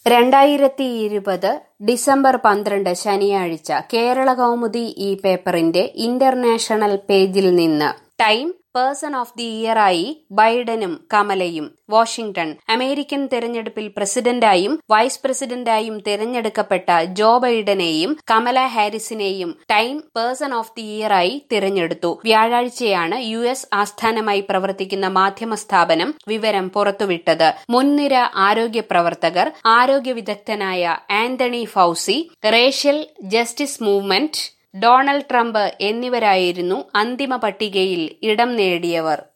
രണ്ടായിരത്തി ഇരുപത് ഡിസംബർ പന്ത്രണ്ട് ശനിയാഴ്ച കേരള കൗമുദി ഈ പേപ്പറിന്റെ ഇന്റർനാഷണൽ പേജിൽ നിന്ന് ടൈം പേഴ്സൺ ഓഫ് ദി ഇയറായി ബൈഡനും കമലയും വാഷിംഗ്ടൺ അമേരിക്കൻ തെരഞ്ഞെടുപ്പിൽ പ്രസിഡന്റായും വൈസ് പ്രസിഡന്റായും തിരഞ്ഞെടുക്കപ്പെട്ട ജോ ബൈഡനെയും കമല ഹാരിസിനെയും ടൈം പേഴ്സൺ ഓഫ് ദി ഇയറായി തിരഞ്ഞെടുത്തു വ്യാഴാഴ്ചയാണ് യു എസ് ആസ്ഥാനമായി പ്രവർത്തിക്കുന്ന മാധ്യമ സ്ഥാപനം വിവരം പുറത്തുവിട്ടത് മുൻനിര ആരോഗ്യ പ്രവർത്തകർ ആരോഗ്യ വിദഗ്ധനായ Anthony Fauci racial justice movement Donald Trump എന്നിവരായിരുന്നു അന്തിമ പട്ടികയിൽ ഇടം നേടിയവർ